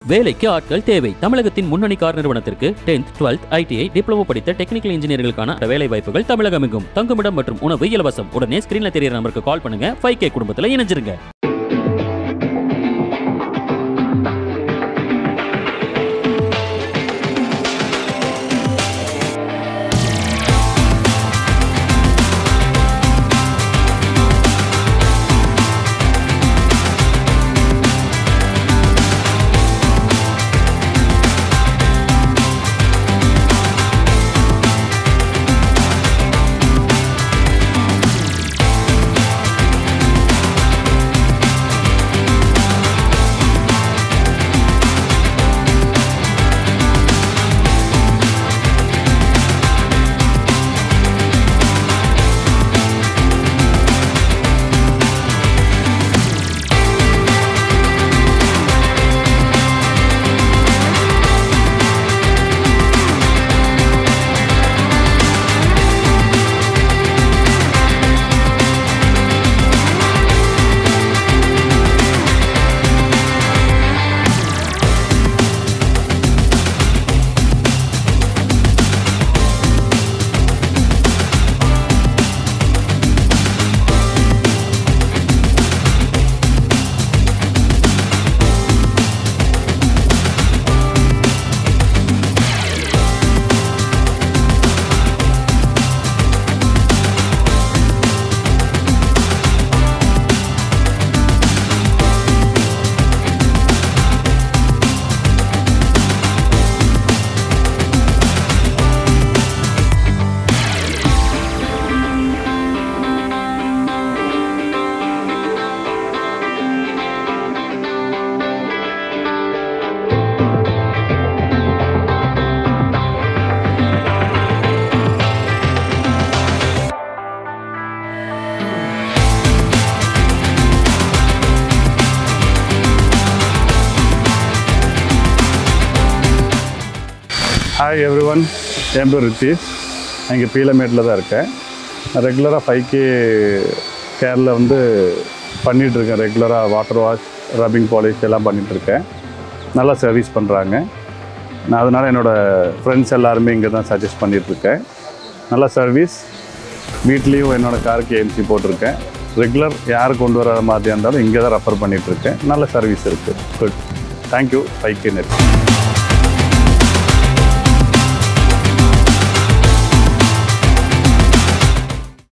வேலைக்கு ஆட்கள் தேவை தமிழகத்தின் முன்னணி கார் நிறுவனத்திற்கு டென்த் டுவெல்த் ஐடிஐ டிப்ளமோ படித்த டெக்னிக்கல் இன்ஜினியர்களுக்கான வேலை வாய்ப்புகள் தமிழகம் எங்கும் தங்குமிடம் மற்றும் உணவு இலவசம் உடனே ஸ்கிரீன்ல தெரியற நம்பருக்கு கால் பண்ணுங்க ஃபைவ் கே குடும்பத்துல இணைஞ்சிருங்க ஹாய் எவ்ரி ஒன் என் பேர் ரித்தீஷ் நான் இங்கே பீலமேட்டில் தான் இருக்கேன் நான் ரெகுலராக ஃபைவ் கே கேரில் வந்து பண்ணிகிட்ருக்கேன் ரெகுலராக வாட்டர் வாஷ் ரப்பிங் பாலிஷ் எல்லாம் பண்ணிகிட்ருக்கேன் நல்லா சர்வீஸ் பண்ணுறாங்க நான் அதனால் என்னோடய ஃப்ரெண்ட்ஸ் எல்லாருமே இங்கே தான் சஜஸ்ட் பண்ணிகிட்ருக்கேன் நல்ல சர்வீஸ் வீட்லேயும் என்னோடய காருக்கு ஏஎம்சி போட்டிருக்கேன் ரெகுலர் யார் கொண்டு வர மாதிரி இருந்தாலும் இங்கே தான் ரெஃபர் பண்ணிகிட்ருக்கேன் நல்ல சர்வீஸ் இருக்குது good thank you five K net